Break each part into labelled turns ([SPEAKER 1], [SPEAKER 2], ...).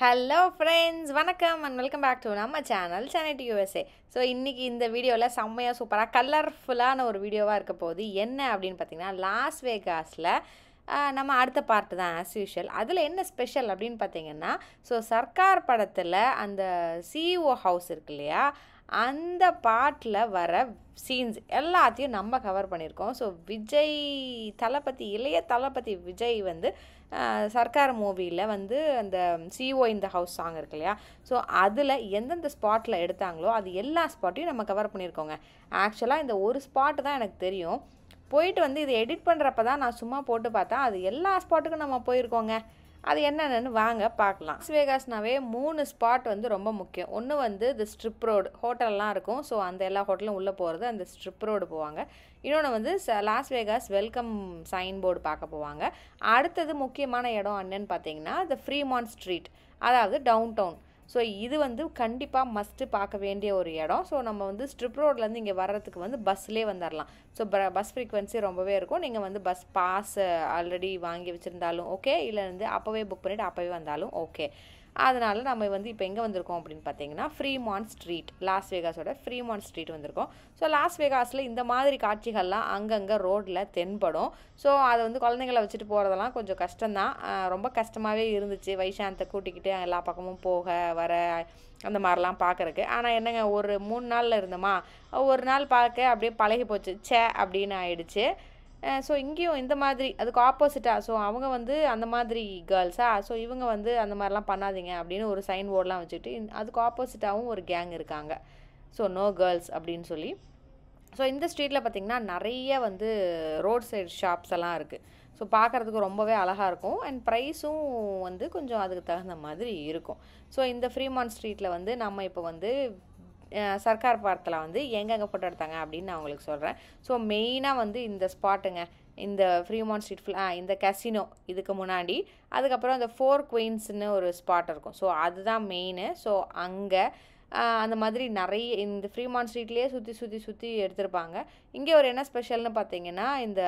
[SPEAKER 1] hello friends வணக்கம் and welcome back to நம்ம channel Chennai to USA so இன்றைக்கி இந்த வீடியோவில் செம்மையாக சூப்பராக கலர்ஃபுல்லான ஒரு வீடியோவாக இருக்க போகுது என்ன அப்படின்னு பார்த்தீங்கன்னா லாஸ் வேகாஸில் நம்ம அடுத்த பார்ட்டு தான் ஆஸ் யூஷுவல் அதில் என்ன ஸ்பெஷல் அப்படின்னு பார்த்தீங்கன்னா ஸோ சர்க்கார் படத்தில் அந்த சிஇஓ ஹவுஸ் இருக்கு இல்லையா அந்த பாட்டில் வர சீன்ஸ் எல்லாத்தையும் நம்ம கவர் பண்ணியிருக்கோம் ஸோ விஜய் தளபதி இளைய தளபதி விஜய் வந்து அஹ், சர்க்கார் மூவியில் வந்து அந்த சிஓ இந்த ஹவுஸ் சாங் இருக்கு இல்லையா ஸோ அதில் எந்தெந்த ஸ்பாட்டில் எடுத்தாங்களோ அது எல்லா ஸ்பாட்டையும் நம்ம கவர் பண்ணியிருக்கோங்க ஆக்சுவலாக இந்த ஒரு ஸ்பாட் தான் எனக்கு தெரியும் போயிட்டு வந்து இதை எடிட் பண்ணுறப்ப தான் நான் சும்மா போட்டு பார்த்தா அது எல்லா ஸ்பாட்டுக்கும் நம்ம போயிருக்கோங்க அது என்னென்னு வாங்க பார்க்கலாம் லாஸ் வேகாஸ்னாவே மூணு ஸ்பாட் வந்து ரொம்ப முக்கியம் ஒன்று வந்து இந்த ஸ்ட்ரிப் ரோடு ஹோட்டல்லாம் இருக்கும் ஸோ அந்த எல்லா ஹோட்டலும் உள்ளே போகிறது அந்த ஸ்ட்ரிப் ரோடு போவாங்க இன்னொன்று வந்து ச- Las Vegas welcome sign board பார்க்க போவாங்க அடுத்தது முக்கியமான இடம் என்னன்னு பார்த்தீங்கன்னா இந்த ஃப்ரீமான் ஸ்ட்ரீட் அதாவது டவுன் டவுன் ஸோ இது வந்து கண்டிப்பாக மஸ்ட்டு பார்க்க வேண்டிய ஒரு இடம் ஸோ நம்ம வந்து ஸ்ட்ரிப் ரோட்லேருந்து இங்கே வர்றதுக்கு வந்து பஸ்லேயே வந்துடலாம் ஸோ பஸ் ஃப்ரீக்வன்சி ரொம்பவே இருக்கும் நீங்கள் வந்து பஸ் பாஸ் ஆல்ரெடி வாங்கி வச்சுருந்தாலும் ஓகே இல்லை வந்து அப்போவே புக் பண்ணிவிட்டு அப்போவே வந்தாலும் ஓகே அதனால நம்ம வந்து இப்போ எங்கே வந்திருக்கோம் அப்படின்னு பார்த்தீங்கன்னா ஃப்ரீமான் ஸ்ட்ரீட் லாஸ் வேகாஸோட ஃப்ரீமான் ஸ்ட்ரீட் வந்திருக்கோம் ஸோ லாஸ் வேகாஸில் இந்த மாதிரி காட்சிகள்லாம் அங்கங்கே ரோட்டில் தென்படும் ஸோ அதை வந்து குழந்தைங்கள வச்சுட்டு போகிறதெல்லாம் கொஞ்சம் கஷ்டம்தான் ஆஹ் ரொம்ப கஷ்டமாகவே இருந்துச்சு வைஷாந்தை கூட்டிக்கிட்டு எல்லா பக்கமும் போக வர அந்த மாதிரிலாம் பார்க்குறக்கு ஆனால் என்னங்க ஒரு மூணு நாளில் இருந்தோமா ஒரு நாள் பார்க்க அப்படியே பழகி போச்சு ச்சே அப்படின்னு ஆயிடுச்சு ஸோ இங்கேயும் இந்த மாதிரி அதுக்கு ஆப்போசிட்டாக ஸோ அவங்க வந்து அந்த மாதிரி கேர்ள்ஸா ஸோ இவங்க வந்து அந்த மாதிரிலாம் பண்ணாதீங்க அப்படின்னு ஒரு சைன் போர்டெலாம் வச்சுட்டு இந்த- அதுக்கு ஆப்போசிட்டாகவும் ஒரு கேங் இருக்காங்க ஸோ நோ கேர்ள்ஸ் அப்படின்னு சொல்லி ஸோ இந்த ஸ்ட்ரீட்டில் பார்த்திங்கன்னா நிறைய வந்து ரோட் சைடு ஷாப்ஸ் எல்லாம் இருக்குது ஸோ பார்க்குறதுக்கு ரொம்பவே அழகாக இருக்கும் அண்ட் ப்ரைஸும் வந்து கொஞ்சம் அதுக்கு தகுந்த மாதிரி இருக்கும் ஸோ இந்த ஃப்ரீமான் ஸ்ட்ரீட்டில் வந்து நம்ம இப்போ வந்து அஹ், சர்க்கார் பார்த்தில் வந்து எங்கெங்கே ஃபோட்டோ எடுத்தாங்க அப்படின்னு நான் உங்களுக்கு சொல்கிறேன் ஸோ மெயினாக வந்து இந்த ஸ்பாட்டுங்க இந்த ஃப்ரீமான் ஸ்ட்ரீட் ஃபுல் இந்த கசினோ இதுக்கு முன்னாடி அதுக்கப்புறம் இந்த ஃபோர் குயின்ஸ்னு ஒரு ஸ்பாட் இருக்கும் ஸோ அதுதான் மெயினு ஸோ அங்கே அந்த மாதிரி நிறைய இந்த ஃப்ரீமான் ஸ்ட்ரீட்லேயே சுற்றி சுற்றி சுற்றி எடுத்திருப்பாங்க இங்கே ஒரு என்ன ஸ்பெஷல்னு பார்த்தீங்கன்னா இந்த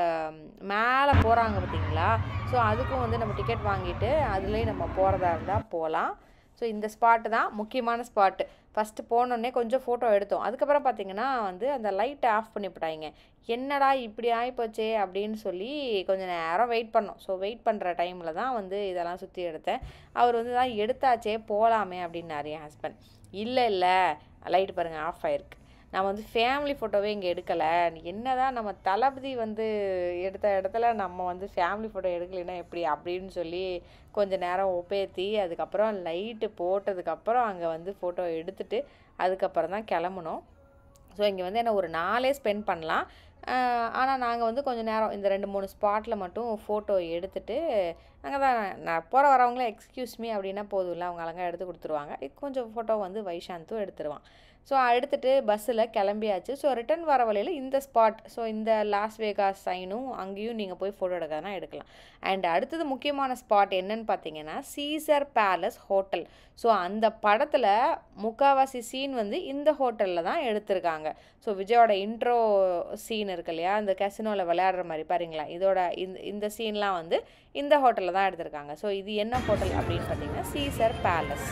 [SPEAKER 1] மேலே போகிறாங்க பார்த்தீங்களா ஸோ அதுக்கும் வந்து நம்ம டிக்கெட் வாங்கிட்டு அதுலேயே நம்ம போகிறதா இருந்தால் போகலாம் ஸோ இந்த ஸ்பாட்டு தான் முக்கியமான ஸ்பாட்டு ஃபஸ்ட்டு போனோடனே கொஞ்சம் ஃபோட்டோ எடுத்தோம் அதுக்கப்புறம் பார்த்தீங்கன்னா வந்து அந்த லைட்டை ஆஃப் பண்ணிவிட்டாங்க என்னடா இப்படி ஆகிப்போச்சே அப்படின்னு சொல்லி கொஞ்சம் நேரம் வெயிட் பண்ணோம் ஸோ வெயிட் பண்ணுற டைமில் தான் வந்து இதெல்லாம் சுற்றி எடுத்தேன் அவர் வந்து தான் எடுத்தாச்சே போகலாமே அப்படின்னாரு என் ஹஸ்பண்ட் இல்லை இல்லை லைட் பாருங்கள் ஆஃப் ஆயிருக்கு நான் வந்து ஃபேமிலி ஃபோட்டோவே இங்கே எடுக்கலை என்னதான் நம்ம தளபதி வந்து எடுத்த இடத்துல நம்ம வந்து ஃபேமிலி ஃபோட்டோ எடுக்கலைன்னா எப்படி அப்படின்னு சொல்லி கொஞ்ச நேரம் ஒப்பேத்தி அதுக்கப்புறம் லைட்டு போட்டதுக்கப்புறம் அங்கே வந்து ஃபோட்டோ எடுத்துட்டு அதுக்கப்புறம் தான் கிளம்புனோம் ஸோ இங்கே வந்து என்ன ஒரு நாளே ஸ்பெண்ட் பண்ணலாம் ஆனால் நாங்கள் வந்து கொஞ்சம் நேரம் இந்த ரெண்டு மூணு ஸ்பாட்டில் மட்டும் ஃபோட்டோ எடுத்துட்டு அங்கே தான் நான் போகிற வரவங்கள எக்ஸ்கியூஸ் மீ அப்படின்னா போதும்ல அவங்க அழகாக எடுத்து கொடுத்துருவாங்க இது கொஞ்சம் ஃபோட்டோ வந்து வைஷாந்தும் எடுத்துருவான் ஸோ எடுத்துட்டு பஸ்ஸில் கிளம்பியாச்சு ஸோ ரிட்டர்ன் வர வழியில் இந்த ஸ்பாட் ஸோ இந்த லாஸ் வேகாஸ் சைனும் அங்கேயும் நீங்கள் போய் ஃபோட்டோ எடுக்கிறதுனா எடுக்கலாம் அண்ட் அடுத்தது முக்கியமான ஸ்பாட் என்னன்னு பார்த்தீங்கன்னா சீசர் பேலஸ் ஹோட்டல் ஸோ அந்த படத்தில் முக்காவாசி சீன் வந்து இந்த ஹோட்டலில் தான் எடுத்திருக்காங்க ஸோ விஜயோட இன்ட்ரோ சீன் இருக்கு இல்லையா இந்த கசினோவில் விளையாடுற மாதிரி பாருங்களா இதோட இந்த இந்த சீன்லாம் வந்து இந்த ஹோட்டலில் தான் எடுத்திருக்காங்க ஸோ இது என்ன ஹோட்டல் அப்படின்னு பார்த்தீங்கன்னா சீசர் பேலஸ்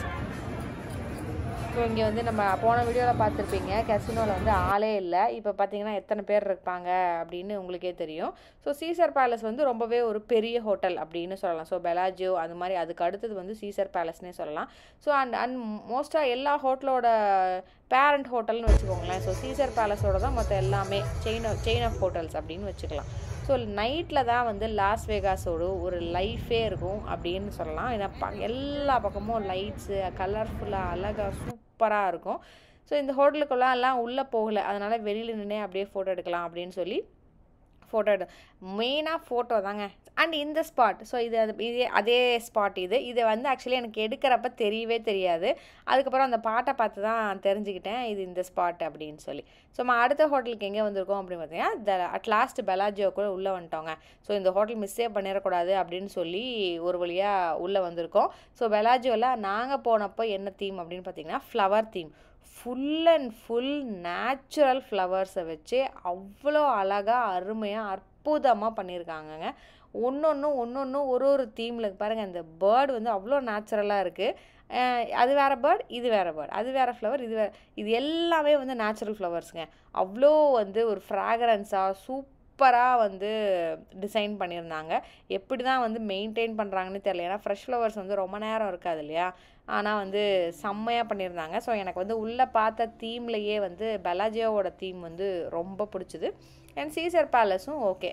[SPEAKER 1] ஸோ இங்கே வந்து நம்ம போன வீடியோவில் பார்த்துருப்பீங்க கசினோவில் வந்து ஆளே இல்லை இப்போ பார்த்தீங்கன்னா எத்தனை பேர் இருப்பாங்க அப்படின்னு உங்களுக்கே தெரியும் ஸோ சீசர் பேலஸ் வந்து ரொம்பவே ஒரு பெரிய ஹோட்டல் அப்படின்னு சொல்லலாம் ஸோ பெலாஜியோ அது மாதிரி அதுக்கு அடுத்தது வந்து சீசர் பேலஸ்னே சொல்லலாம் ஸோ அண்ட் அண்ட் மோஸ்ட்டாக எல்லா ஹோட்டலோட பேரண்ட் ஹோட்டல்னு வச்சுக்கோங்களேன் ஸோ சீசர் பேலஸோட தான் மற்ற எல்லாமே செயின் செயின் ஆஃப் ஹோட்டல்ஸ் அப்படின்னு வச்சுக்கலாம் ஸோ நைட்டில் தான் வந்து லாஸ் வேகாஸோட ஒரு லைஃபே இருக்கும் அப்படின்னு சொல்லலாம் ஏன்னா ப எல்லா பக்கமும் லைட்ஸு கலர்ஃபுல்லாக அழகாக சூப்பராக இருக்கும் ஸோ இந்த ஹோட்டலுக்குள்ளே எல்லாம் உள்ளே போகல அதனால் வெளியில் நின்று அப்படியே ஃபோட்டோ எடுக்கலாம் அப்படின்னு சொல்லி ஃபோட்டோ எடு மெயினாக ஃபோட்டோ தாங்க அண்ட் இந்த ஸ்பாட் ஸோ இது அது இதே அதே ஸ்பாட் இது இதை வந்து ஆக்சுவலி எனக்கு எடுக்கிறப்ப தெரியவே தெரியாது அதுக்கப்புறம் அந்த பாட்டை பார்த்து தான் தெரிஞ்சுக்கிட்டேன் இது இந்த ஸ்பாட் அப்படின்னு சொல்லி ஸோ நம்ம அடுத்த ஹோட்டலுக்கு எங்கே வந்திருக்கோம் அப்படின்னு பார்த்தீங்கன்னா த அட் லாஸ்ட் பெலாஜியோ கூட உள்ளே வந்துட்டோங்க ஸோ இந்த ஹோட்டல் மிஸ்ஸே பண்ணிடக்கூடாது அப்படின்னு சொல்லி ஒரு வழியாக உள்ளே வந்திருக்கோம் ஸோ பெலாஜியோவில் நாங்கள் போனப்போ என்ன தீம் அப்படின்னு பார்த்தீங்கன்னா flower theme full and full natural ஃப்ளவர்ஸை வச்சு அவ்வளோ அழகாக அருமையாக அற்புதமாக பண்ணியிருக்காங்கங்க ஒன்று ஒன்று ஒன்று ஒன்று ஒரு ஒரு தீமில் பாருங்கள் இந்த பேர்டு வந்து அவ்வளோ நேச்சுரலாக இருக்குது அது வேறு பேர்ட் இது வேறு பேர்ட் அது வேறு ஃப்ளவர் இது வேறு இது எல்லாமே வந்து நேச்சுரல் ஃப்ளவர்ஸுங்க அவ்வளோ வந்து ஒரு ஃப்ராக்ரன்ஸாக சூப்பராக வந்து டிசைன் பண்ணியிருந்தாங்க எப்படி தான் வந்து மெயின்டைன் பண்ணுறாங்கன்னு தெரியல ஏன்னா ஃப்ரெஷ் ஃப்ளவர்ஸ் வந்து ரொம்ப நேரம் இருக்காது இல்லையா ஆனால் வந்து செம்மையாக பண்ணியிருந்தாங்க ஸோ எனக்கு வந்து உள்ளே பார்த்த தீம்லேயே வந்து பெலாஜியோவோட தீம் வந்து ரொம்ப பிடிச்சிது அண்ட் சீசர் பேலஸும் ஓகே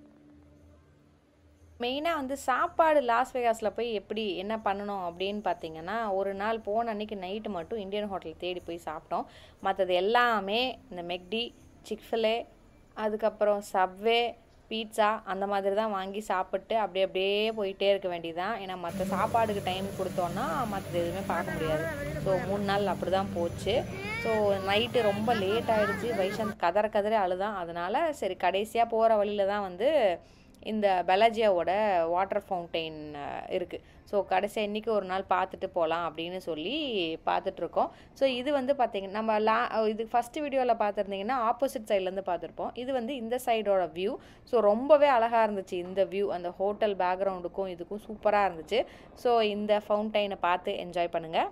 [SPEAKER 1] மெயினாக வந்து சாப்பாடு லாஸ் வேகாஸில் போய் எப்படி என்ன பண்ணணும் அப்படின்னு பார்த்தீங்கன்னா ஒரு நாள் போன அன்றைக்கி நைட்டு மட்டும் இந்தியன் ஹோட்டல் தேடி போய் சாப்பிட்டோம் மற்றது எல்லாமே இந்த மெக்டி சிக்ஃபிலே அதுக்கப்புறம் சப்வே பீட்சா அந்த மாதிரி தான் வாங்கி சாப்பிட்டு அப்படியே அப்படியே போயிட்டே இருக்க வேண்டியதான் ஏன்னா மற்ற சாப்பாடுக்கு டைம் கொடுத்தோன்னா மற்றது எதுவுமே பார்க்க முடியாது ஸோ மூணு நாள் அப்படி தான் போச்சு ஸோ நைட்டு ரொம்ப லேட் ஆகிடுச்சு வைஷந்த் கதற கதற அழுதான் அதனால் சரி கடைசியாக போகிற வழியில் தான் வந்து இந்த பெலாஜியாவோட வாட்டர் ஃபவுண்டெயின் இருக்குது ஸோ கடைசியாக இன்றைக்கி ஒரு நாள் பார்த்துட்டு போகலாம் அப்படின்னு சொல்லி பார்த்துட்ருக்கோம் ஸோ இது வந்து பார்த்திங்கன்னா நம்ம லா இது ஃபஸ்ட்டு வீடியோவில் பார்த்துருந்தீங்கன்னா ஆப்போசிட் சைட்லேருந்து பார்த்துருப்போம் இது வந்து இந்த சைடோட வியூ ஸோ ரொம்பவே அழகாக இருந்துச்சு இந்த வியூ அந்த ஹோட்டல் பேக்ரவுண்டுக்கும் இதுக்கும் சூப்பராக இருந்துச்சு ஸோ இந்த ஃபவுண்டைனை பார்த்து என்ஜாய் பண்ணுங்கள்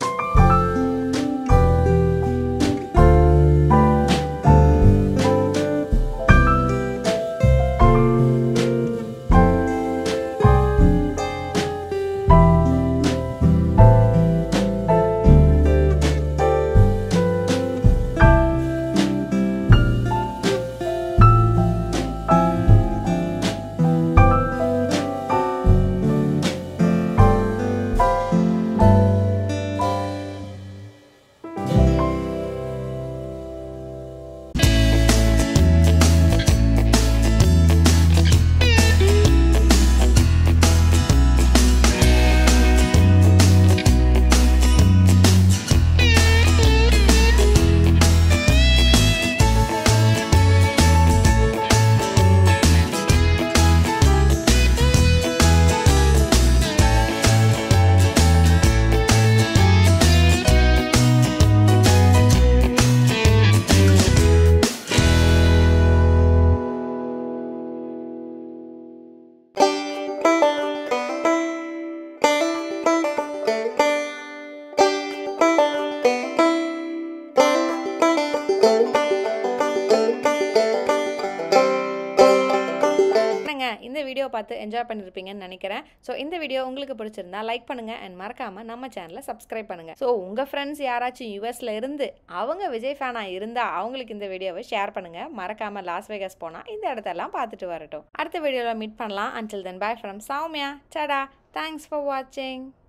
[SPEAKER 1] இந்த வீடியோ பார்த்து என்ஜாய் பண்ணியிருப்பீங்கன்னு நினைக்கிறேன் ஸோ இந்த வீடியோ உங்களுக்கு பிடிச்சிருந்தா லைக் பண்ணுங்கள் அண்ட் மறக்காமல் நம்ம சேனலை சப்ஸ்கிரைப் பண்ணுங்கள் ஸோ உங்கள் ஃப்ரெண்ட்ஸ் யாராச்சும் யூஎஸில் இருந்து அவங்க விஜய் ஃபேனாக இருந்தால் அவங்களுக்கு இந்த வீடியோவை ஷேர் பண்ணுங்கள் மறக்காமல் லாஸ் வேகஸ் போனால் இந்த இடத்தெல்லாம் பார்த்துட்டு வரட்டும் அடுத்த வீடியோவில் மீட் பண்ணலாம் until then bye from Soumya Sada thanks for வாட்சிங்